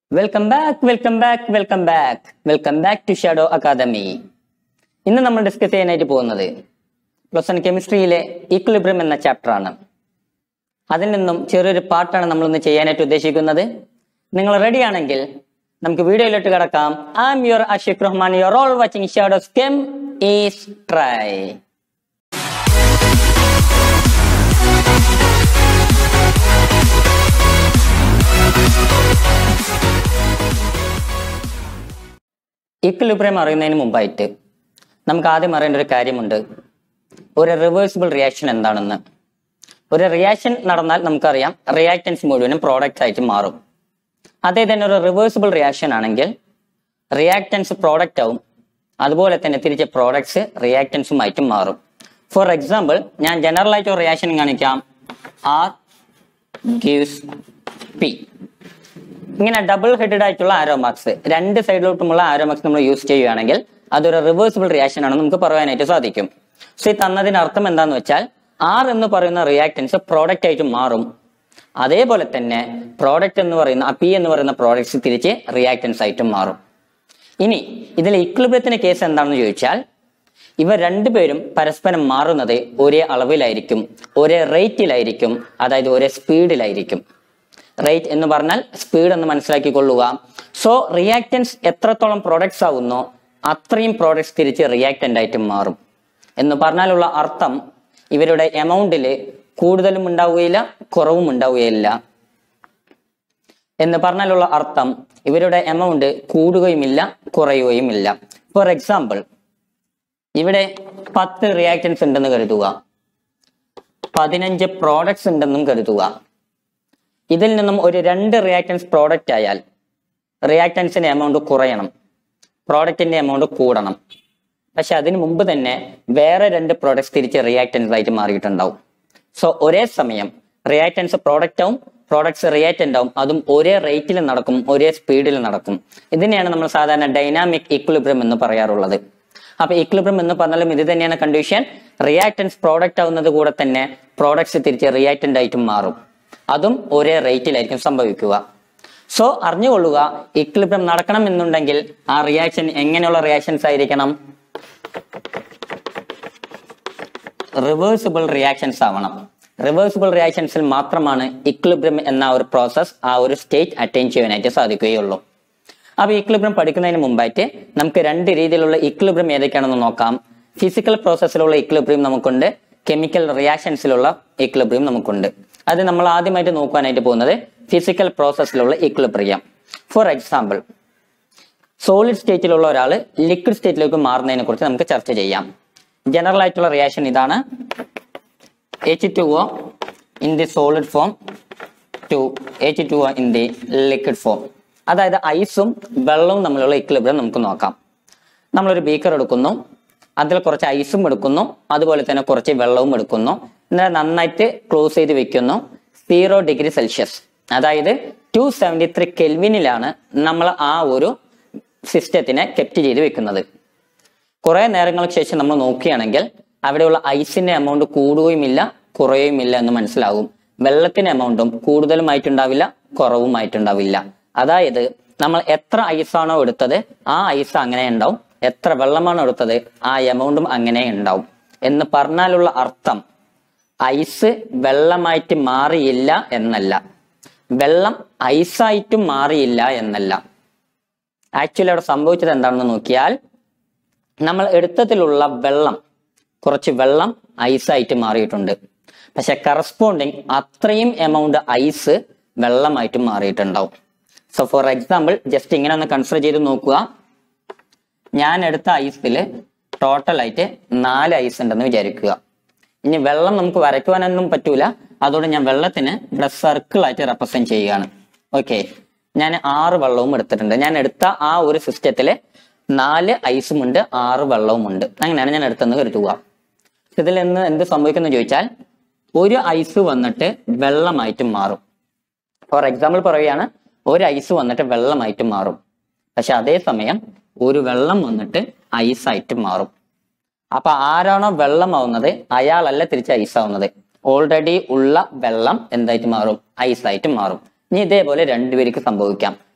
Welcome back welcome back welcome back welcome back to shadow academy ഇന്ന് നമ്മൾ discuss ചെയ്യാനായിട്ട് പോകുന്നത് പ്ലസ് വൺ കെമിസ്ട്രിയിലെ ഈക്വിലിബ്രിയം എന്ന ചാപ്റ്റർ ആണ് അതിൽ നിന്നും ചെറിയൊരു പാർട്ടാണ് നമ്മൾ ഇന്ന് ചെയ്യാനായിട്ട് ഉദ്ദേശിക്കുന്നത് നിങ്ങൾ റെഡി ആണെങ്കിൽ നമുക്ക് വീഡിയോയിലോട്ട് കിടക്കാം I am your Ashiq Rahman you're all watching shadows chemistry equilibrium അറിയുന്നതിന് മുമ്പായിട്ട് നമുക്ക് ആദ്യം അറിയേണ്ട ഒരു കാര്യമുണ്ട് ഒരു റിവേഴ്സിബിൾ റിയാക്ഷൻ എന്താണെന്ന് ഒരു റിയാക്ഷൻ നടന്നാൽ നമുക്കറിയാം റിയാക്ടൻസ് മുഴുവനും പ്രോഡക്റ്റ് ആയിട്ട് മാറും അതേ തന്നെ ഒരു റിവേഴ്സിബിൾ റിയാക്ഷൻ ആണെങ്കിൽ റിയാക്ടൻസ് പ്രോഡക്റ്റ് ആവും അതുപോലെ തന്നെ തിരിച്ച് പ്രോഡക്ട്സ് റിയാക്ടൻസുമായിട്ടും മാറും ഫോർ എക്സാമ്പിൾ ഞാൻ ജനറൽ ആയിട്ട് ഒരു റിയാക്ഷൻ കാണിക്കാം ആർ ഗീവ്സ് പി ഇങ്ങനെ ഡബിൾ ഹെഡഡ് ആയിട്ടുള്ള ആരോ മാർക്സ് രണ്ട് സൈഡിലോട്ടുമുള്ള ആരോ മാർക്സ് നമ്മൾ യൂസ് ചെയ്യുകയാണെങ്കിൽ അതൊരു റിവേഴ്സിബിൾ റിയാക്ഷൻ ആണെന്ന് നമുക്ക് പറയാനായിട്ട് സാധിക്കും സോ ഈ തന്നതിന് അർത്ഥം എന്താന്ന് വെച്ചാൽ ആർ എന്ന് പറയുന്ന റിയാക്ടൻസ് പ്രോഡക്റ്റ് ആയിട്ട് മാറും അതേപോലെ തന്നെ പ്രോഡക്റ്റ് എന്ന് പറയുന്ന ആ പി എന്ന് പറയുന്ന പ്രോഡക്ട്സ് തിരിച്ച് റിയാക്ടൻസ് ആയിട്ടും മാറും ഇനി ഇതിൽ ഇക്വിലിബ്രിയത്തിന്റെ കേസ് എന്താണെന്ന് ചോദിച്ചാൽ ഇവ രണ്ടുപേരും പരസ്പരം മാറുന്നത് ഒരേ അളവിലായിരിക്കും ഒരേ റേറ്റിലായിരിക്കും അതായത് ഒരേ സ്പീഡിലായിരിക്കും റേറ്റ് എന്ന് പറഞ്ഞാൽ സ്പീഡ് എന്ന് മനസ്സിലാക്കിക്കൊള്ളുക സോ റിയാക്ടൻസ് എത്രത്തോളം പ്രോഡക്ട്സ് ആവുന്നോ അത്രയും പ്രോഡക്ട്സ് തിരിച്ച് റിയാക്ടന്റ് ആയിട്ട് മാറും എന്ന് പറഞ്ഞാലുള്ള അർത്ഥം ഇവരുടെ എമൗണ്ടിൽ കൂടുതലും ഉണ്ടാവുകയില്ല കുറവും ഉണ്ടാവുകയില്ല എന്ന് പറഞ്ഞാലുള്ള അർത്ഥം ഇവരുടെ എമൗണ്ട് കൂടുകയുമില്ല കുറയുകയുമില്ല ഫോർ എക്സാമ്പിൾ ഇവിടെ പത്ത് റിയാക്ടൻസ് ഉണ്ടെന്ന് കരുതുക പതിനഞ്ച് പ്രോഡക്ട്സ് ഉണ്ടെന്നും കരുതുക ഇതിൽ നിന്നും ഒരു രണ്ട് റിയാക്ടൻസ് പ്രോഡക്റ്റ് ആയാൽ റിയാക്ടൻസിന്റെ എമൗണ്ട് കുറയണം പ്രോഡക്റ്റിന്റെ എമൗണ്ട് കൂടണം പക്ഷെ അതിന് മുമ്പ് തന്നെ വേറെ രണ്ട് പ്രോഡക്ട്സ് തിരിച്ച് റിയാക്ടൻസ് ആയിട്ട് മാറിയിട്ടുണ്ടാവും സോ ഒരേ സമയം റിയാക്ടൻസ് പ്രോഡക്റ്റ് ആവും പ്രോഡക്ട്സ് റിയാക്റ്റന്റ് ആവും അതും ഒരേ റേറ്റിൽ നടക്കും ഒരേ സ്പീഡിൽ നടക്കും ഇതിനെയാണ് നമ്മൾ സാധാരണ ഡൈനാമിക് ഇക്വിലിബ്രിയം എന്ന് പറയാറുള്ളത് അപ്പൊ ഇക്വിലിബ്രിയം എന്ന് പറഞ്ഞാലും ഇത് തന്നെയാണ് കണ്ടീഷൻ റിയാക്ടൻസ് പ്രോഡക്റ്റ് ആവുന്നത് കൂടെ തന്നെ പ്രോഡക്ട്സ് തിരിച്ച് റിയാക്റ്റന്റ് ആയിട്ടും മാറും അതും ഒരേ റേറ്റിലായിരിക്കും സംഭവിക്കുക സോ അറിഞ്ഞുകൊള്ളുക ഇക്വിലിബ്രിയം നടക്കണം എന്നുണ്ടെങ്കിൽ ആ റിയാക്ഷൻ എങ്ങനെയുള്ള റിയാക്ഷൻസ് ആയിരിക്കണം റിവേഴ്സിബിൾ റിയാക്ഷൻസ് ആവണം റിവേഴ്സിബിൾ റിയാക്ഷൻസിൽ മാത്രമാണ് ഇക്വിലിബ്രിയം എന്ന ഒരു പ്രോസസ് ആ ഒരു സ്റ്റേറ്റ് അറ്റൈൻ ചെയ്യാനായിട്ട് സാധിക്കുകയുള്ളൂ അപ്പൊ ഇക്വിലിബ്രിയം പഠിക്കുന്നതിന് മുമ്പായിട്ട് നമുക്ക് രണ്ട് രീതിയിലുള്ള ഇക്വിലിബ്രിയം ഏതൊക്കെയാണെന്ന് നോക്കാം ഫിസിക്കൽ പ്രോസസ്സിലുള്ള ഇക്വിലിബ്രിയം നമുക്കുണ്ട് കെമിക്കൽ റിയാക്ഷൻസിലുള്ള ഇക്വിലിബ്രിയം നമുക്കുണ്ട് അത് നമ്മൾ ആദ്യമായിട്ട് നോക്കാനായിട്ട് പോകുന്നത് ഫിസിക്കൽ പ്രോസസ്സിലുള്ള ഇക്വിലിബ്രിയം ഫോർ എക്സാമ്പിൾ സോളിഡ് സ്റ്റേറ്റിലുള്ള ഒരാൾ ലിക്വിഡ് സ്റ്റേറ്റിലേക്ക് മാറുന്നതിനെ കുറിച്ച് നമുക്ക് ചർച്ച ചെയ്യാം ജനറൽ ആയിട്ടുള്ള റിയാക്ഷൻ ഇതാണ് H two O in the solid form to H two O in the liquid form അതായത് ഐസും വെള്ളവും തമ്മിലുള്ള ഇക്വിലിബ്രിയം നമുക്ക് നോക്കാം നമ്മളൊരു ബീക്കർ എടുക്കുന്നു അതിൽ കുറച്ച് ഐസും എടുക്കുന്നു അതുപോലെ തന്നെ കുറച്ച് വെള്ളവും എടുക്കുന്നു എന്നിട്ട് നന്നായിട്ട് ക്ലോസ് ചെയ്ത് വെക്കുന്നു സീറോ ഡിഗ്രി സെൽഷ്യസ് അതായത് ടു സെവൻറ്റി ത്രീ കെൽവിനിലാണ് നമ്മൾ ആ ഒരു സിസ്റ്റത്തിനെ കെപ്റ്റ് ചെയ്ത് വെക്കുന്നത് കുറെ നേരങ്ങൾക്ക് ശേഷം നമ്മൾ നോക്കുകയാണെങ്കിൽ അവിടെയുള്ള ഐസിന്റെ എമൗണ്ട് കൂടുകയുമില്ല കുറയുമില്ല എന്ന് മനസ്സിലാകും വെള്ളത്തിന്റെ എമൗണ്ടും കൂടുതലുമായിട്ടുണ്ടാവില്ല കുറവുമായിട്ടുണ്ടാവില്ല അതായത് നമ്മൾ എത്ര ഐസാണോ എടുത്തത് ആ ഐസ് അങ്ങനെ ഉണ്ടാവും എത്ര വെള്ളമാണോ എടുത്തത് ആ എമൗണ്ടും അങ്ങനെ ഉണ്ടാവും എന്ന് പറഞ്ഞാലുള്ള അർത്ഥം ഐസ് വെള്ളമായിട്ട് മാറിയില്ല എന്നല്ല വെള്ളം ഐസായിട്ടും മാറിയില്ല എന്നല്ല ആക്ച്വലി അവിടെ സംഭവിച്ചത് എന്താണെന്ന് നോക്കിയാൽ നമ്മൾ എടുത്തതിലുള്ള വെള്ളം കുറച്ച് വെള്ളം ഐസായിട്ട് മാറിയിട്ടുണ്ട് പക്ഷെ കറസ്പോണ്ടിങ് അത്രയും എമൗണ്ട് ഐസ് വെള്ളമായിട്ട് മാറിയിട്ടുണ്ടാവും സോ ഫോർ എക്സാമ്പിൾ ജസ്റ്റ് ഇങ്ങനെ ഒന്ന് കൺസിഡർ ചെയ്ത് നോക്കുക ഞാൻ എടുത്ത ഐസിൽ ടോട്ടലായിട്ട് നാല് ഐസ് ഉണ്ടെന്ന് വിചാരിക്കുക ഇനി വെള്ളം നമുക്ക് വരയ്ക്കുവാനൊന്നും പറ്റൂല അതുകൊണ്ട് ഞാൻ വെള്ളത്തിന് ഇവിടെ സർക്കിൾ ആയിട്ട് റെപ്രസെന്റ് ചെയ്യുകയാണ് ഓക്കെ ഞാൻ ആറ് വെള്ളവും എടുത്തിട്ടുണ്ട് ഞാൻ എടുത്ത ആ ഒരു സിസ്റ്റത്തില് നാല് ഐസും ഉണ്ട് ആറ് വെള്ളവും ഉണ്ട് അങ്ങനെയാണ് ഞാൻ എടുത്തെന്ന് കരുതുക ഇതിൽ നിന്ന് എന്ത് സംഭവിക്കുന്നു ചോദിച്ചാൽ ഒരു ഐസ് വന്നിട്ട് വെള്ളമായിട്ട് മാറും ഫോർ എക്സാമ്പിൾ പറയുകയാണ് ഒരു ഐസ് വന്നിട്ട് വെള്ളമായിട്ട് മാറും പക്ഷെ അതേസമയം ഒരു വെള്ളം വന്നിട്ട് ഐസായിട്ട് മാറും അപ്പൊ ആരാണോ വെള്ളമാവുന്നത് അയാളല്ല തിരിച്ച് ഐസാവുന്നത് ഓൾറെഡി ഉള്ള വെള്ളം എന്തായിട്ട് മാറും ഐസായിട്ട് മാറും ഇനി ഇതേപോലെ രണ്ടുപേർക്ക് സംഭവിക്കാം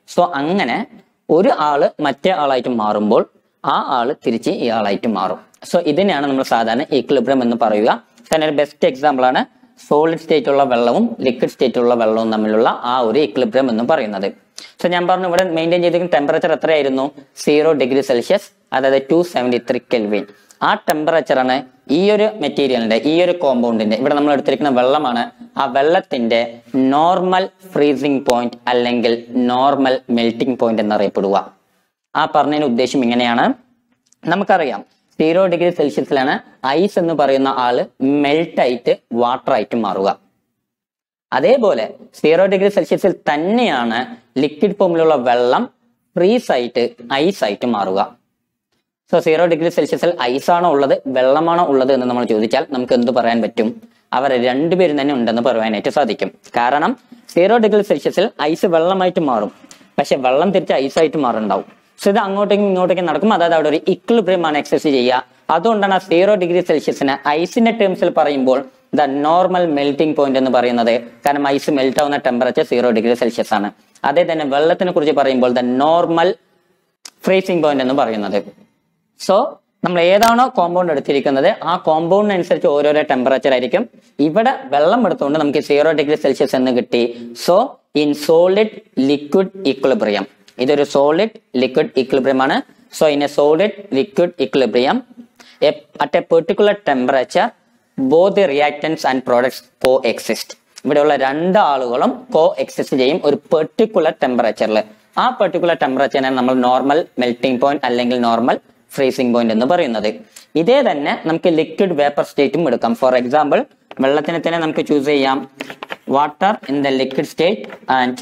സോ അങ്ങനെ ഒരു ആള് മറ്റേ ആളായിട്ട് മാറുമ്പോൾ ആ ആള് തിരിച്ച് ഇയാളായിട്ട് മാറും സോ ഇതിനെയാണ് നമ്മൾ സാധാരണ ഈക്വിലിബ്രിയം എന്ന് പറയുക തന്നെ ഒരു ബെസ്റ്റ് എക്സാമ്പിൾ ആണ് സോളിഡ് സ്റ്റേറ്റ് ഉള്ള വെള്ളവും ലിക്വിഡ് സ്റ്റേറ്റ് ഉള്ള വെള്ളവും തമ്മിലുള്ള ആ ഒരു ഇക്ലിബ്രിയം എന്ന് പറയുന്നത് സോ ഞാൻ പറഞ്ഞു ഇവിടെ മെയിൻറ്റെയിൻ ചെയ്തിരിക്കുന്ന ടെമ്പറേച്ചർ എത്രയായിരുന്നു സീറോ ഡിഗ്രി സെൽഷ്യസ് അതായത് ടു സെവൻറ്റി ത്രീ കെൽവിൻ ആ ടെമ്പറേച്ചർ ആണ് ഈ ഒരു മെറ്റീരിയലിന്റെ ഈ ഒരു കോമ്പൗണ്ടിന്റെ ഇവിടെ നമ്മൾ എടുത്തിരിക്കുന്ന വെള്ളമാണ് ആ വെള്ളത്തിന്റെ നോർമൽ ഫ്രീസിംഗ് പോയിന്റ് അല്ലെങ്കിൽ നോർമൽ മെൽറ്റിംഗ് പോയിന്റ് എന്നറിയപ്പെടുക ആ പറഞ്ഞതിന് ഉദ്ദേശം ഇങ്ങനെയാണ് നമുക്കറിയാം സീറോ ഡിഗ്രി സെൽഷ്യസിലാണ് ഐസ് എന്ന് പറയുന്ന ആള് മെൽറ്റ് ആയിട്ട് വാട്ടർ ആയിട്ട് മാറുക അതേപോലെ സീറോ ഡിഗ്രി സെൽഷ്യസിൽ തന്നെയാണ് ലിക്വിഡ് ഫോമിലുള്ള വെള്ളം ഫ്രീസ് ആയിട്ട് ഐസ് ആയിട്ട് മാറുക സോ സീറോ ഡിഗ്രി സെൽഷ്യസിൽ ഐസ് ആണോ ഉള്ളത് വെള്ളമാണോ ഉള്ളത് എന്ന് നമ്മൾ ചോദിച്ചാൽ നമുക്ക് എന്ത് പറയാൻ പറ്റും അവർ രണ്ടുപേരും തന്നെ ഉണ്ടെന്ന് പറയാനായിട്ട് സാധിക്കും കാരണം സീറോ ഡിഗ്രി സെൽഷ്യസിൽ ഐസ് വെള്ളമായിട്ട് മാറും പക്ഷെ വെള്ളം തിരിച്ച് ഐസായിട്ട് മാറുണ്ടാവും സോ ഇത് അങ്ങോട്ടേക്കും ഇങ്ങോട്ടേക്കും നടക്കും അതായത് അവിടെ ഒരു ഇക്വിലിബ്രിയം ആണ് എക്സസൈസ് ചെയ്യുക അതുകൊണ്ടാണ് ആ സീറോ ഡിഗ്രി സെൽഷ്യസിന് ഐസിന്റെ ടേംസിൽ പറയുമ്പോൾ ദ നോർമൽ മെൽറ്റിംഗ് പോയിന്റ് എന്ന് പറയുന്നത് കാരണം ഐസ് മെൽറ്റ് ആവുന്ന ടെമ്പറേച്ചർ സീറോ ഡിഗ്രി സെൽഷ്യസ് ആണ് അതേ തന്നെ വെള്ളത്തിനെ കുറിച്ച് പറയുമ്പോൾ ദ നോർമൽ ഫ്രീസിംഗ് പോയിന്റ് എന്ന് പറയുന്നത് സോ നമ്മൾ ഏതാണോ കോമ്പൗണ്ട് എടുത്തിരിക്കുന്നത് ആ കോമ്പൗണ്ടിനനുസരിച്ച് ഓരോരോ ടെമ്പറേച്ചർ ആയിരിക്കും ഇവിടെ വെള്ളം എടുത്തുകൊണ്ട് നമുക്ക് സീറോ ഡിഗ്രി സെൽഷ്യസ് എന്ന് കിട്ടി so in solid liquid equilibrium ഇതൊരു സോളിഡ് ലിക്വിഡ് ഇക്വിലിബ്രിയം ആണ് so in a solid liquid equilibrium at a particular temperature both the reactants and products coexist ഇവിടെയുള്ള രണ്ട് ആളുകളും കോ എക്സിസ്റ്റ് ചെയ്യും ഒരു പെർട്ടിക്കുലർ ടെമ്പറേച്ചറിൽ ആ പെർട്ടിക്കുലർ ടെമ്പറേച്ചറിനെ നമ്മൾ നോർമൽ മെൽറ്റിംഗ് പോയിന്റ് അല്ലെങ്കിൽ നോർമൽ ഫ്രീസിംഗ് പോയിന്റ് എന്ന് പറയുന്നത് ഇതേ തന്നെ നമുക്ക് ലിക്വിഡ് വേപ്പർ സ്റ്റേറ്റും എടുക്കാം ഫോർ എക്സാമ്പിൾ വെള്ളത്തിനെ തന്നെ നമുക്ക് ചൂസ് ചെയ്യാം water in the liquid state and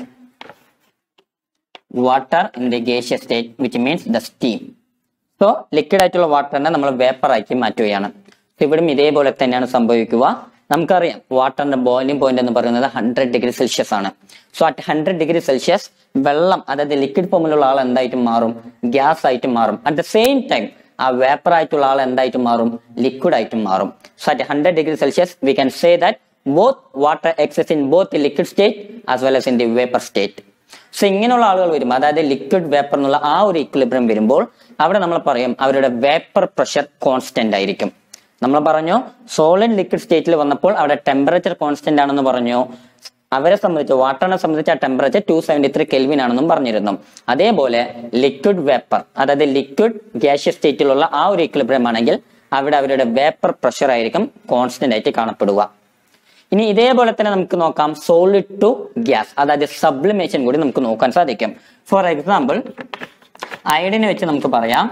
water in the gaseous state which means the steam so liquid ആയിട്ടുള്ള വാട്ടറിനെ നമ്മൾ വേപ്പർ ആക്കി മാറ്റുകയാണ് ഇവിടും ഇതേപോലെ തന്നെയാണ് സംഭവിക്കുക നമുക്കറിയാം വാട്ടറിന്റെ ബോയിലിംഗ് പോയിന്റ് എന്ന് പറയുന്നത് ഹൺഡ്രഡ് ഡിഗ്രി സെൽഷ്യസ് ആണ് so at hundred degree Celsius വെള്ളം അതായത് ലിക്വിഡ് ഫോമിലുള്ള ആൾ എന്തായിട്ട് മാറും ഗ്യാസ് ആയിട്ട് മാറും അറ്റ് ദ സെയിം ടൈം ആ വേപ്പർ ആയിട്ടുള്ള ആൾ എന്തായിട്ട് മാറും ലിക്വിഡ് ആയിട്ട് മാറും so at hundred degree Celsius we can say that both water exists in both the liquid state as well as in the vapour state so ഇങ്ങനെയുള്ള ആളുകൾ വരും അതായത് ലിക്വിഡ് വേപ്പർ എന്നുള്ള ആ ഒരു ഇക്വിലിബ്രിയം വരുമ്പോൾ അവിടെ നമ്മൾ പറയും അവരുടെ വേപ്പർ പ്രഷർ കോൺസ്റ്റന്റ് ആയിരിക്കും നമ്മൾ പറഞ്ഞു സോളിഡ് ലിക്വിഡ് സ്റ്റേറ്റിൽ വന്നപ്പോൾ അവിടെ ടെമ്പറേച്ചർ കോൺസ്റ്റന്റ് ആണെന്ന് പറഞ്ഞു അവരെ സംബന്ധിച്ച് വാട്ടറിനെ സംബന്ധിച്ച് ആ temperature two seventy three Kelvin ആണെന്നും പറഞ്ഞിരുന്നു അതേപോലെ ലിക്വിഡ് വേപ്പർ അതായത് ലിക്വിഡ് ഗ്യാഷ്യസ് സ്റ്റേറ്റിലുള്ള ആ ഒരു ഇക്വിലിബ്രിയം ആണെങ്കിൽ അവിടെ അവരുടെ വേപ്പർ പ്രഷർ ആയിരിക്കും കോൺസ്റ്റന്റ് ആയിട്ട് കാണപ്പെടുക ഇനി ഇതേപോലെ തന്നെ നമുക്ക് നോക്കാം സോളിഡ് ടു ഗ്യാസ് അതായത് സബ്ലിമേഷൻ കൂടി നമുക്ക് നോക്കാൻ സാധിക്കും ഫോർ എക്സാമ്പിൾ അയഡിനെ വെച്ച് നമുക്ക് പറയാം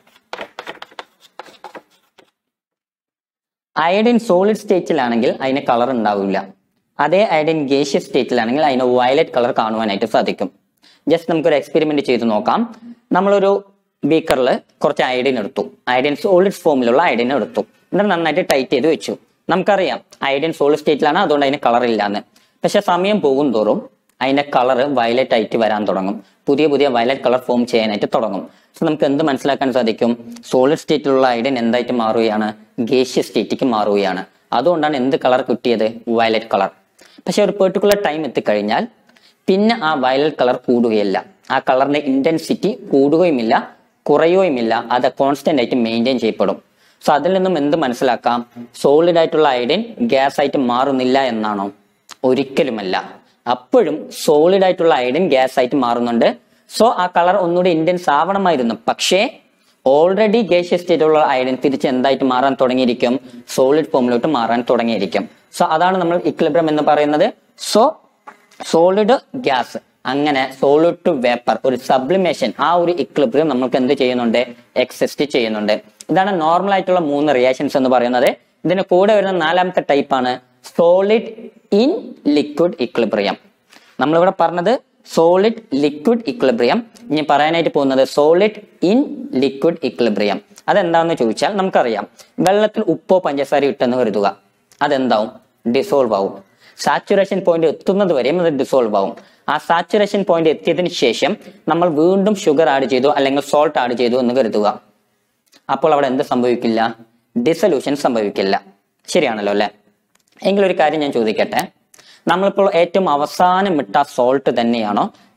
അയഡിൻ സോളിഡ് സ്റ്റേറ്റിലാണെങ്കിൽ അതിന് കളർ ഉണ്ടാവില്ല അതേ അയഡിൻ ഗേഷ്യസ് സ്റ്റേറ്റിലാണെങ്കിൽ അതിന് വയലറ്റ് കളർ കാണുവാനായിട്ട് സാധിക്കും ജസ്റ്റ് നമുക്കൊരു എക്സ്പെരിമെന്റ് ചെയ്ത് നോക്കാം നമ്മളൊരു ബീക്കറിൽ കുറച്ച് അയഡിൻ എടുത്തു അയഡിൻ സോളിഡ് ഫോമിലുള്ള അയഡിൻ എടുത്തു എന്നിട്ട് നന്നായിട്ട് ടൈറ്റ് ചെയ്ത് വെച്ചു നമുക്കറിയാം അയഡിൻ സോളിഡ് സ്റ്റേറ്റിലാണ് അതുകൊണ്ട് അതിന് കളർ ഇല്ലാന്ന് പക്ഷെ സമയം പോകും തോറും അതിന്റെ കളർ വയലറ്റ് ആയിട്ട് വരാൻ തുടങ്ങും പുതിയ പുതിയ വയലറ്റ് കളർ ഫോം ചെയ്യാനായിട്ട് തുടങ്ങും സോ നമുക്ക് എന്ത് മനസ്സിലാക്കാൻ സാധിക്കും സോളിഡ് സ്റ്റേറ്റിലുള്ള ഐഡൻ എന്തായിട്ട് മാറുകയാണ് ഗേഷ്യ സ്റ്റേറ്റിക്ക് മാറുകയാണ് അതുകൊണ്ടാണ് എന്ത് കളർ കിട്ടിയത് വയലറ്റ് കളർ പക്ഷെ ഒരു പെർട്ടിക്കുലർ ടൈം എത്തിക്കഴിഞ്ഞാൽ പിന്നെ ആ വയലറ്റ് കളർ കൂടുകയില്ല ആ കളറിന്റെ ഇന്റൻസിറ്റി കൂടുകയുമില്ല കുറയുകയുമില്ല അത് കോൺസ്റ്റന്റ് ആയിട്ട് മെയിൻറ്റെയിൻ ചെയ്യപ്പെടും സോ അതിൽ നിന്നും എന്ത് മനസ്സിലാക്കാം സോളിഡ് ആയിട്ടുള്ള ഐഡിൻ ഗ്യാസ് ആയിട്ട് മാറുന്നില്ല എന്നാണോ ഒരിക്കലുമല്ല അപ്പോഴും സോളിഡ് ആയിട്ടുള്ള ഐഡിൻ ഗ്യാസ് ആയിട്ട് മാറുന്നുണ്ട് സോ ആ കളർ ഒന്നുകൂടി ഇന്റൻസ് ആവണമായിരുന്നു പക്ഷേ ഓൾറെഡി ഗേഷ്യസ് സ്റ്റേറ്റിലുള്ള അയഡിൻ തിരിച്ച് എന്തായിട്ട് മാറാൻ തുടങ്ങിയിരിക്കും സോളിഡ് ഫോമിലോട്ട് മാറാൻ തുടങ്ങിയിരിക്കും സോ അതാണ് നമ്മൾ ഇക്ലിബ്രം എന്ന് പറയുന്നത് സോ സോളിഡ് ഗ്യാസ് അങ്ങനെ സോളിഡ് ടു വേപ്പർ ഒരു സബ്ലിമേഷൻ ആ ഒരു ഇക്ലിബ്രിയം നമുക്ക് എന്ത് ചെയ്യുന്നുണ്ട് എക്സിസ്റ്റ് ചെയ്യുന്നുണ്ട് ഇതാണ് നോർമൽ ആയിട്ടുള്ള മൂന്ന് റിയാക്ഷൻസ് എന്ന് പറയുന്നത് ഇതിന് കൂടെ വരുന്ന നാലാമത്തെ ടൈപ്പാണ് സോളിഡ് ഇൻ ലിക്വിഡ് ഇക്ലിബ്രിയം നമ്മളിവിടെ പറഞ്ഞത് സോളിഡ് ലിക്വിഡ് ഇക്ലിബ്രിയം ഇനി പറയാനായിട്ട് പോകുന്നത് സോളിഡ് ഇൻ ലിക്വിഡ് ഇക്ലിബ്രിയം അതെന്താണെന്ന് ചോദിച്ചാൽ നമുക്കറിയാം വെള്ളത്തിൽ ഉപ്പോ പഞ്ചസാര ഇട്ടെന്ന് കരുതുക അതെന്താവും ഡിസോൾവ് ആവും സാച്ചുറേഷൻ പോയിന്റ് എത്തുന്നത് വരെയും അത് ഡിസോൾവ് ആവും ആ സാച്ചുറേഷൻ പോയിന്റ് എത്തിയതിനു ശേഷം നമ്മൾ വീണ്ടും ഷുഗർ ആഡ് ചെയ്തു അല്ലെങ്കിൽ സോൾട്ട് ആഡ് ചെയ്തു എന്ന് കരുതുക അപ്പോൾ അവിടെ എന്ത് സംഭവിക്കില്ല ഡിസൊല്യൂഷൻ സംഭവിക്കില്ല ശരിയാണല്ലോ അല്ലെ എങ്കിലൊരു കാര്യം ഞാൻ ചോദിക്കട്ടെ നമ്മളിപ്പോൾ ഏറ്റവും അവസാനം ഇട്ട സോൾട്ട് തന്നെയാണോ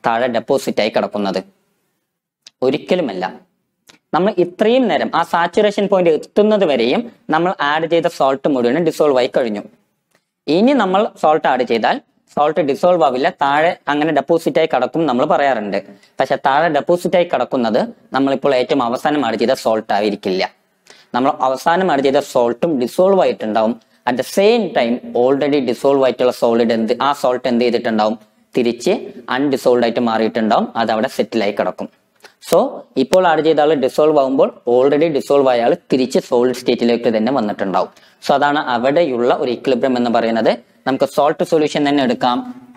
താഴെ ഡെപ്പോസിറ്റ് ആയി കിടക്കുന്നത് ഒരിക്കലുമല്ല നമ്മൾ ഇത്രയും നേരം ആ സാച്ചുറേഷൻ പോയിന്റ് എത്തുന്നത് വരെയും നമ്മൾ ആഡ് ചെയ്ത സോൾട്ട് മുഴുവനും ഡിസോൾവ് ആയി കഴിഞ്ഞു ഇനി നമ്മൾ സോൾട്ട് ആഡ് ചെയ്താൽ സോൾട്ട് ഡിസോൾവ് ആവില്ല താഴെ അങ്ങനെ ഡെപ്പോസിറ്റ് ആയി കിടക്കും നമ്മൾ പറയാറുണ്ട് പക്ഷെ താഴെ ഡെപ്പോസിറ്റ് ആയി കിടക്കുന്നത് നമ്മളിപ്പോൾ ഏറ്റവും അവസാനം ആഡ് ചെയ്ത സോൾട്ട് ആയിരിക്കില്ല നമ്മൾ അവസാനം ആഡ് ചെയ്ത സോൾട്ടും ഡിസോൾവ് ആയിട്ടുണ്ടാവും at the same time already dissolve ആയിട്ടുള്ള സോളിഡ് എന്ത് ആ സോൾട്ട് എന്ത് ചെയ്തിട്ടുണ്ടാവും തിരിച്ച് അൺഡിസോൾവ് ആയിട്ട് മാറിയിട്ടുണ്ടാവും അത് അവിടെ സെറ്റിൽ ആയി കിടക്കും സോ ഇപ്പോൾ ആഡ് ചെയ്ത ആൾ ഡിസോൾവ് ആകുമ്പോൾ ഓൾറെഡി ഡിസോൾവ് ആയ ആൾ തിരിച്ച് സോളിഡ് സ്റ്റേറ്റിലേക്ക് തന്നെ വന്നിട്ടുണ്ടാവും സോ അതാണ് അവിടെയുള്ള ഒരു ഇക്ലിബ്രിയം എന്ന് പറയുന്നത് നമുക്ക് സോൾട്ട് സൊല്യൂഷൻ തന്നെ എടുക്കാം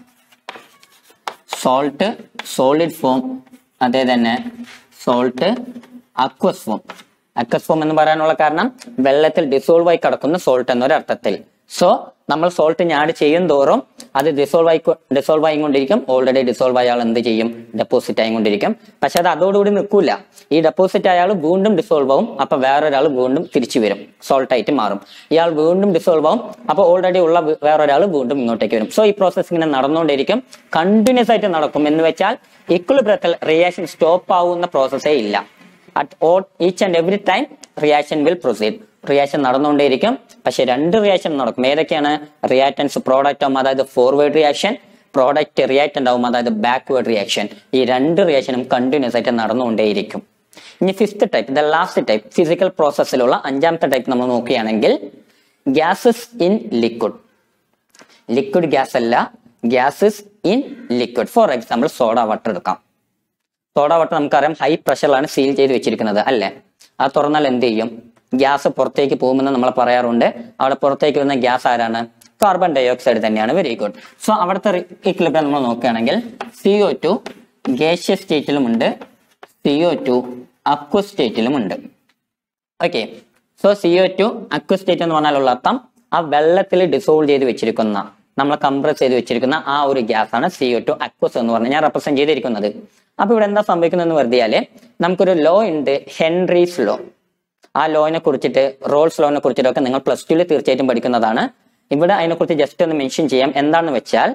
സോൾട്ട് സോളിഡ് ഫോം അതേ തന്നെ salt aqueous form aqueous form എന്ന് പറയാനുള്ള കാരണം വെള്ളത്തിൽ ഡിസോൾവ് ആയി കിടക്കുന്ന സോൾട്ട് എന്നൊരർത്ഥത്തിൽ സോ നമ്മൾ സോൾട്ട് ആഡ് ചെയ്യും തോറും അത് ഡിസോൾവ് ആയി ഡിസോൾവ് ആയിക്കൊണ്ടിരിക്കും ഓൾറെഡി ഡിസോൾവ് അയാൾ എന്ത് ചെയ്യും ഡെപ്പോസിറ്റ് ആയിക്കൊണ്ടിരിക്കും പക്ഷെ അത് അതോടുകൂടി നിൽക്കൂല ഈ ഡെപ്പോസിറ്റ് അയാൾ വീണ്ടും ഡിസോൾവ് ആവും അപ്പൊ വേറൊരാൾ വീണ്ടും തിരിച്ചു വരും സോൾട്ട് ആയിട്ട് മാറും ഇയാൾ വീണ്ടും ഡിസോൾവ് ആവും അപ്പൊ ഓൾറെഡി ഉള്ള വേ- വേറൊരാൾ വീണ്ടും ഇങ്ങോട്ടേക്ക് വരും സോ ഈ പ്രോസസ് ഇങ്ങനെ നടന്നുകൊണ്ടിരിക്കും കണ്ടിന്യൂസ് ആയിട്ട് നടക്കും എന്ന് വെച്ചാൽ ഇക്വിലിബ്രത്തിൽ റിയാക്ഷൻ സ്റ്റോപ്പ് ആവുന്ന പ്രോസസ്സേ ഇല്ല at all each and every time reaction will proceed reaction നടന്നുകൊണ്ടേയിരിക്കും പക്ഷെ രണ്ട് റിയാക്ഷൻ നടക്കും ഏതൊക്കെയാണ് റിയാക്ടൻസ് പ്രോഡക്റ്റ് ആവും അതായത് ഫോർവേഡ് റിയാക്ഷൻ പ്രോഡക്റ്റ് റിയാക്ടന്റ് ആവും അതായത് ബാക്ക്വേർഡ് റിയാക്ഷൻ ഈ രണ്ട് റിയാക്ഷനും കണ്ടിന്യൂസ് ആയിട്ട് നടന്നുകൊണ്ടേയിരിക്കും ഇനി fifth type the last type physical പ്രോസസ്സിലുള്ള അഞ്ചാമത്തെ ടൈപ്പ് നമ്മൾ നോക്കുകയാണെങ്കിൽ gases in liquid liquid gas അല്ല gases in liquid for example soda water എടുക്കാം സോഡ വാട്ടർ നമുക്കറിയാം ഹൈ പ്രഷറിലാണ് സീൽ ചെയ്ത് വെച്ചിരിക്കുന്നത് അല്ലേ അത് തുറന്നാൽ എന്ത് ചെയ്യും ഗ്യാസ് പുറത്തേക്ക് പോകുമെന്ന് നമ്മൾ പറയാറുണ്ട് അവിടെ പുറത്തേക്ക് വരുന്ന ഗ്യാസ് ആരാണ് കാർബൺ ഡൈ ഓക്സൈഡ് തന്നെയാണ് വെരി ഗുഡ് സോ അവിടുത്തെ ഇക്ലിബ്രിയം നമ്മൾ നോക്കുകയാണെങ്കിൽ സിഒ ടു ഗേഷ്യസ് സ്റ്റേറ്റിലുമുണ്ട് സിഒ ടു അക്വ സ്റ്റേറ്റിലുമുണ്ട് okay so CO two aqua state എന്ന് പറഞ്ഞാലുള്ള അർത്ഥം ആ വെള്ളത്തിൽ ഡിസോൾവ് ചെയ്ത് വെച്ചിരിക്കുന്ന നമ്മൾ കംപ്രസ് ചെയ്ത് വെച്ചിരിക്കുന്ന ആ ഒരു ഗ്യാസ് ആണ് സിഒ ടു അക്വസ് എന്ന് പറഞ്ഞ് ഞാൻ റെപ്രസെന്റ് ചെയ്തിരിക്കുന്നത് അപ്പൊ ഇവിടെ എന്താ സംഭവിക്കുന്നതെന്ന് വെറുതെയാല് നമുക്കൊരു ലോ ഉണ്ട് ഹെൻറീസ് ലോ ആ ലോനെ കുറിച്ചിട്ട് റോൾസ് ലോനെ കുറിച്ചിട്ടൊക്കെ നിങ്ങൾ പ്ലസ് ടുവിൽ തീർച്ചയായിട്ടും പഠിക്കുന്നതാണ് ഇവിടെ അതിനെക്കുറിച്ച് ജസ്റ്റ് ഒന്ന് മെൻഷൻ ചെയ്യാം എന്താണെന്ന് വെച്ചാൽ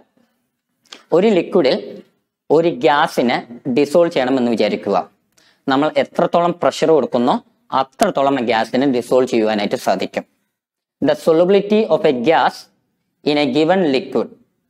ഒരു ലിക്വിഡിൽ ഒരു ഗ്യാസിനെ ഡിസോൾവ് ചെയ്യണമെന്ന് വിചാരിക്കുക നമ്മൾ എത്രത്തോളം പ്രഷർ കൊടുക്കുന്നോ അത്രത്തോളം ആ ഗ്യാസിനെ ഡിസോൾവ് ചെയ്യുവാനായിട്ട് സാധിക്കും the solubility of a gas in a given liquid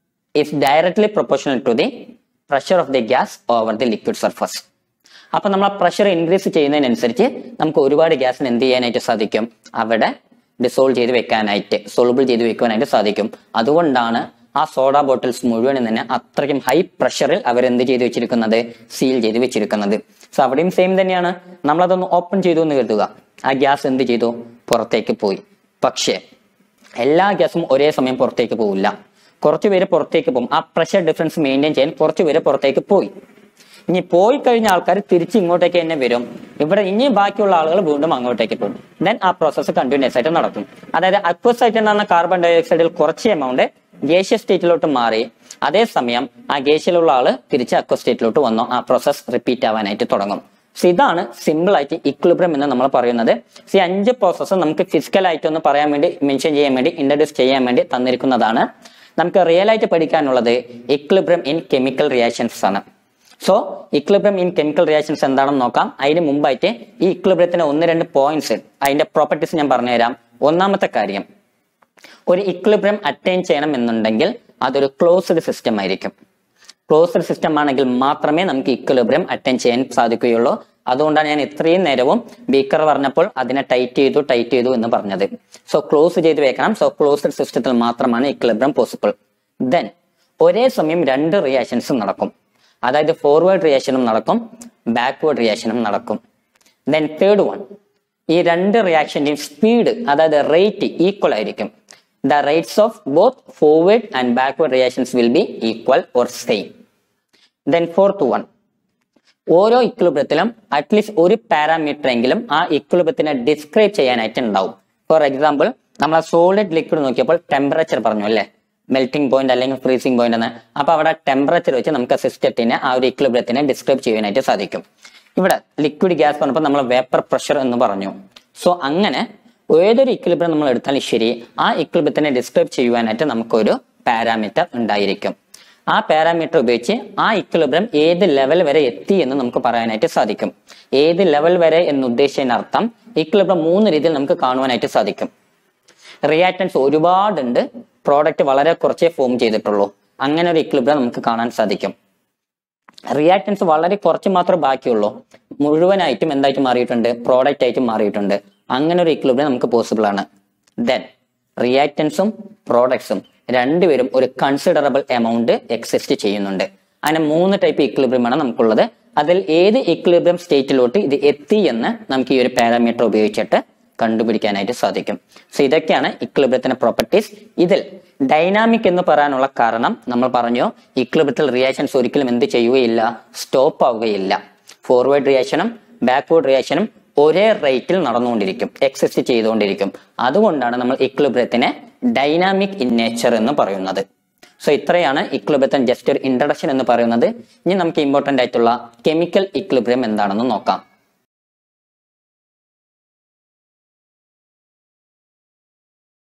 is directly proportional to the pressure of the gas over the liquid surface. അപ്പൊ നമ്മൾ ആ പ്രഷർ ഇൻക്രീസ് ചെയ്യുന്നതിനനുസരിച്ച് നമുക്ക് ഒരുപാട് ഗ്യാസിന് എന്ത് ചെയ്യാനായിട്ട് സാധിക്കും അവിടെ ഡിസോൾവ് ചെയ്ത് വെക്കാനായിട്ട് സോളുബിൾ ചെയ്ത് വെക്കാനായിട്ട് സാധിക്കും അതുകൊണ്ടാണ് ആ സോഡ ബോട്ടിൽസ് മുഴുവനും തന്നെ അത്രയ്ക്കും ഹൈ പ്രഷറിൽ അവർ എന്ത് ചെയ്ത് വെച്ചിരിക്കുന്നത് സീൽ ചെയ്ത് വെച്ചിരിക്കുന്നത് സോ അവിടെയും സെയിം തന്നെയാണ് നമ്മളതൊന്ന് ഓപ്പൺ ചെയ്തു എന്ന് കരുതുക ആ ഗ്യാസ് എന്ത് ചെയ്തു പുറത്തേക്ക് പോയി പക്ഷേ എല്ലാ ഗ്യാസും ഒരേ സമയം പുറത്തേക്ക് പോവില്ല കുറച്ച് പേര് പുറത്തേക്ക് പോകും ആ പ്രഷർ ഡിഫറൻസ് മെയിൻറ്റെയിൻ ചെയ്യാൻ കുറച്ച് പേര് പുറത്തേക്ക് പോയി ഇനി പോയി കഴിഞ്ഞ ആൾക്കാർ തിരിച്ച് ഇങ്ങോട്ടേക്ക് തന്നെ വരും ഇവിടെ ഇനി ബാക്കിയുള്ള ആളുകൾ വീണ്ടും അങ്ങോട്ടേക്ക് പോകും ദെൻ ആ പ്രോസസ്സ് കണ്ടിന്യൂസ് ആയിട്ട് നടക്കും അതായത് അക്വസ് ആയിട്ട് ഉണ്ടാകുന്ന കാർബൺ ഡൈ ഓക്സൈഡിൽ കുറച്ച് എമൗണ്ട് ഗേഷ്യ സ്റ്റേറ്റിലോട്ട് മാറി അതേസമയം ആ ഗേഷ്യയിലുള്ള ആള് തിരിച്ച് അക്വ സ്റ്റേറ്റിലോട്ട് വന്നു ആ പ്രോസസ് റിപ്പീറ്റ് ആവാനായിട്ട് തുടങ്ങും സോ ഇതാണ് സിമ്പിൾ ആയിട്ട് ഇക്വിലിബ്രിയം എന്ന് നമ്മൾ പറയുന്നത് സോ ഈ അഞ്ച് പ്രോസസ്സ് നമുക്ക് ഫിസിക്കൽ ആയിട്ട് ഒന്ന് പറയാൻ വേണ്ടി മെൻഷൻ ചെയ്യാൻ വേണ്ടി ഇൻട്രൊഡ്യൂസ് ചെയ്യാൻ വേണ്ടി തന്നിരിക്കുന്നതാണ് നമുക്ക് റിയൽ ആയിട്ട് പഠിക്കാനുള്ളത് ഇക്വിലിബ്രിയം ഇൻ കെമിക്കൽ റിയാക്ഷൻസ് ആണ് so equilibrium in chemical reactions എന്താണെന്ന് നോക്കാം അതിന് മുമ്പായിട്ട് ഈ ഇക്വിലിബ്രിയത്തിന്റെ ഒന്ന് രണ്ട് പോയിന്റ്സ് അതിന്റെ പ്രോപ്പർട്ടീസ് ഞാൻ പറഞ്ഞുതരാം ഒന്നാമത്തെ കാര്യം ഒരു ഇക്വിലിബ്രിയം അറ്റൈൻ ചെയ്യണം എന്നുണ്ടെങ്കിൽ അതൊരു ക്ലോസ്ഡ് സിസ്റ്റം ആയിരിക്കും ക്ലോസ്ഡ് സിസ്റ്റം ആണെങ്കിൽ മാത്രമേ നമുക്ക് ഇക്വിലിബ്രിയം അറ്റൈൻ ചെയ്യാൻ സാധിക്കുകയുള്ളൂ അതുകൊണ്ടാണ് ഞാൻ ഇത്രയും നേരവും ബീക്കർ പറഞ്ഞപ്പോൾ അതിനെ ടൈറ്റ് ചെയ്തു ടൈറ്റ് ചെയ്തു എന്ന് പറഞ്ഞത് സോ ക്ലോസ് ചെയ്ത് വെക്കണം സോ ക്ലോസ്ഡ് സിസ്റ്റത്തിൽ മാത്രമാണ് ഇക്വിലിബ്രിയം പോസിബിൾ ദെൻ ഒരേ സമയം രണ്ട് റിയാക്ഷൻസും നടക്കും അതായത് ഫോർവേഡ് റിയാക്ഷനും നടക്കും ബാക്ക്വേർഡ് റിയാക്ഷനും നടക്കും ദെൻ തേർഡ് വൺ ഈ രണ്ട് റിയാക്ഷന്റെയും സ്പീഡ് അതായത് റേറ്റ് ഈക്വൽ ആയിരിക്കും the rates of both forward and backward reactions will be equal or same then fourth one ഓരോ ഇക്വിലിബ്രത്തിലും അറ്റ്ലീസ്റ്റ് ഒരു പാരാമീറ്റർ എങ്കിലും ആ ഇക്വിലിബ്രത്തിനെ ഡിസ്ക്രൈബ് ചെയ്യാനായിട്ട് ഉണ്ടാവും ഫോർ എക്സാമ്പിൾ നമ്മൾ സോളിഡ് ലിക്വിഡ് നോക്കിയപ്പോൾ ടെമ്പറേച്ചർ പറഞ്ഞു അല്ലേ മെൽറ്റിംഗ് പോയിന്റ് അല്ലെങ്കിൽ ഫ്രീസിംഗ് പോയിന്റ് എന്ന് അപ്പൊ അവിടെ ടെമ്പറേച്ചർ വെച്ച് നമുക്ക് സിസ്റ്റത്തിനെ ആ ഒരു ഇക്വിലിബ്രത്തിനെ ഡിസ്ക്രൈബ് ചെയ്യാനായിട്ട് സാധിക്കും ഇവിടെ ലിക്വിഡ് ഗ്യാസ് പറഞ്ഞപ്പോൾ നമ്മൾ വേപ്പർ പ്രഷർ എന്ന് പറഞ്ഞു സോ അങ്ങനെ ഏതൊരു ഇക്വിലിബ്രിയം നമ്മൾ എടുത്താലും ശരി ആ ഇക്വിലിബ്രത്തിനെ ഡിസ്ക്രൈബ് ചെയ്യുവാനായിട്ട് നമുക്കൊരു പാരാമീറ്റർ ഉണ്ടായിരിക്കും ആ പാരാമീറ്റർ ഉപയോഗിച്ച് ആ ഇക്വിലിബ്രിയം ഏത് ലെവൽ വരെ എത്തി എന്ന് നമുക്ക് പറയാനായിട്ട് സാധിക്കും ഏത് ലെവൽ വരെ എന്ന് ഉദ്ദേശിച്ചതിനർത്ഥം ഇക്വിലിബ്രിയം മൂന്ന് രീതിയിൽ നമുക്ക് കാണുവാനായിട്ട് സാധിക്കും റിയാക്ടൻസ് ഒരുപാടുണ്ട് പ്രോഡക്റ്റ് വളരെ കുറച്ചേ ഫോം ചെയ്തിട്ടുള്ളൂ അങ്ങനെ ഒരു ഇക്വിലിബ്രിയം നമുക്ക് കാണാൻ സാധിക്കും റിയാക്ടൻസ് വളരെ കുറച്ച് മാത്രമേ ബാക്കിയുള്ളൂ മുഴുവനായിട്ടും എന്തായിട്ട് മാറിയിട്ടുണ്ട് പ്രോഡക്റ്റ് ആയിട്ട് മാറിയിട്ടുണ്ട് അങ്ങനെ ഒരു ഇക്വിലിബ്രിയം നമുക്ക് പോസിബിൾ ആണ് ദെൻ റിയാക്ടൻസും പ്രോഡക്ട്സും രണ്ടുപേരും ഒരു കൺസിഡറബിൾ എമൗണ്ട് എക്സിസ്റ്റ് ചെയ്യുന്നുണ്ട് അങ്ങനെ മൂന്ന് ടൈപ്പ് ഇക്വിലിബ്രിയം ആണ് നമുക്കുള്ളത് അതിൽ ഏത് ഇക്വിലിബ്രിയം സ്റ്റേറ്റിലോട്ട് ഇത് എത്തി എന്ന് നമുക്ക് ഈ ഒരു പാരാമീറ്റർ ഉപയോഗിച്ചിട്ട് കണ്ടുപിടിക്കാനായിട്ട് സാധിക്കും സോ ഇതൊക്കെയാണ് ഇക്വിലിബ്രിയത്തിന്റെ പ്രോപ്പർട്ടീസ് ഇതിൽ ഡൈനാമിക് എന്ന് പറയാനുള്ള കാരണം നമ്മൾ പറഞ്ഞു ഇക്വിലിബ്രിയത്തിൽ റിയാക്ഷൻസ് ഒരിക്കലും എന്ത് ചെയ്യുകയില്ല സ്റ്റോപ്പ് ആവുകയില്ല ഫോർവേഡ് റിയാക്ഷനും ബാക്ക്വേർഡ് റിയാക്ഷനും ഒരേ റേറ്റിൽ നടന്നുകൊണ്ടിരിക്കും എക്സിസ്റ്റ് ചെയ്തുകൊണ്ടിരിക്കും അതുകൊണ്ടാണ് നമ്മൾ ഇക്വിലിബ്രിയത്തിനെ ഡൈനാമിക് ഇൻ നേച്ചർ എന്ന് പറയുന്നത് സോ ഇത്രയാണ് ഇക്വിലിബ്രിയത്തിന് ജസ്റ്റ് ഒരു ഇൻട്രഡക്ഷൻ എന്ന് പറയുന്നത് ഇനി നമുക്ക് ഇമ്പോർട്ടന്റ് ആയിട്ടുള്ള കെമിക്കൽ ഇക്വിലിബ്രിയം എന്താണെന്ന് നോക്കാം